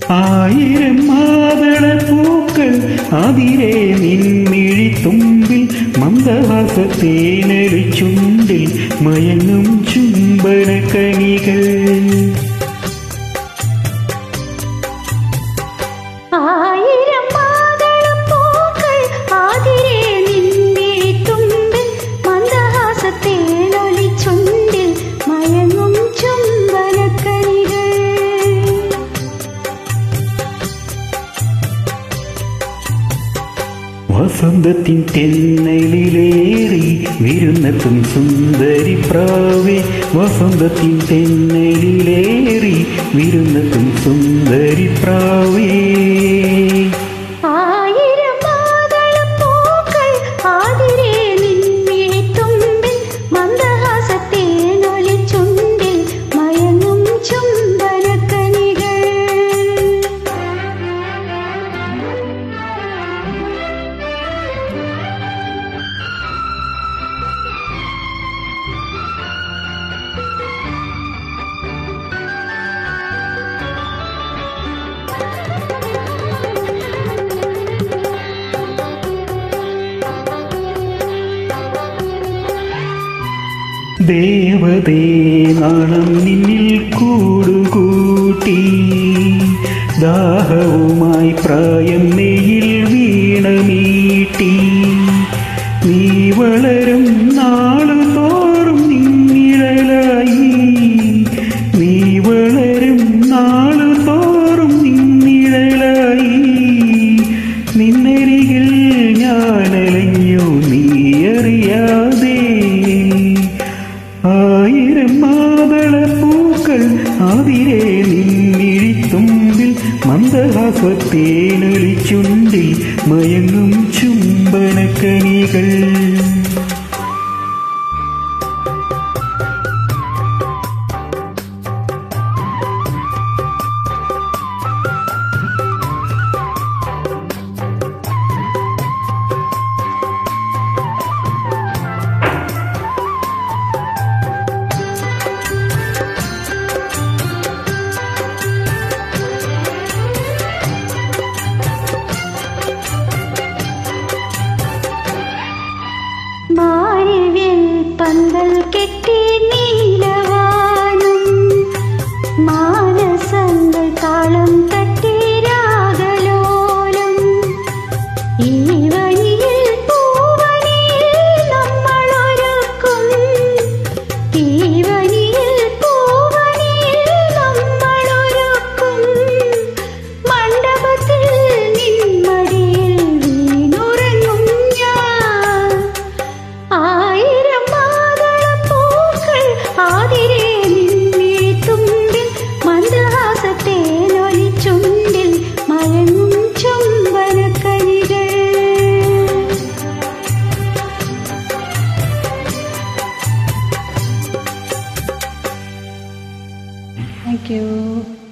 ആയിരം മാതള പൂക്കൾ അതിരെ നിൻമിഴി തുമ്പിൽ മന്ദഹാസത്തേനൊരു ചുണ്ടിൽ മയങ്ങും ചുംബന കണികൾ ആയിരം മാതളപ്പൂക്കൾ ആതിരെ നിന്നെ തുമ്പിൽ മന്ദഹാസത്തേനൊലി ചുണ്ടിൽ മയങ്ങും ചുംബനക്കണികൾ വസന്തത്തിൻ തെന്നലിലേറി വിരുന്നെത്തും സുന്ദരി പ്രാവേ വസന്തത്തിൻ തെന്നലിലേറി വിരുന്നെത്തും സുന്ദരി പ്രാവേ ആയിരം മാതളപ്പൂക്കൾ ആതിരെ നിന്നെ തുമ്പിൽ മന്ദഹാസത്തേനൊലി ചുണ്ടിൽ മയങ്ങും ചുംബനക്കണികൾ ദേവതേ നാണം നിന്നിൽ കൂടുകൂട്ടി ദാഹവുമായി പ്രായം നെയ്യിൽ വീണമീട്ടി നീ വളരും നാളു തോറും നിന്നിഴലായി നീ വളരും നാളു തോറും നിന്നിഴലായി നിന്നരികിൽ ഞാനലഞ്ഞു നീ അറിയാതെ ആയിരം മാതള പൂക്കൾ അതിരെ നിന്നിഴിത്തുമ്പിൽ മന്ദഹാസത്തേനൊലി ചുണ്ടിൽ മയങ്ങും ചുംബനക്കണികൾ മാരിവിൽ പന്തൽ കെട്ടി നീലവാനം മാനസങ്ങൾ താളം തട്ടി രാഗലോലം ഈ വനിയിൽ പൂവനിയിൽ നമ്മളൊരുക്കും ഈ വനിയിൽ പൂവനിയിൽ നമ്മളൊരുക്കും മണ്ഡപത്തിൽ നിന്മടിയിൽ വീണുറങ്ങും ഞാൻ ആയിരം മാതളപ്പൂക്കൾ ആതിരെ നിന്നെ തുമ്പിൽ മന്ദഹാസത്തേനൊലി ചുണ്ടിൽ മയങ്ങും ചുംബനക്കണികൾ താങ്ക് യു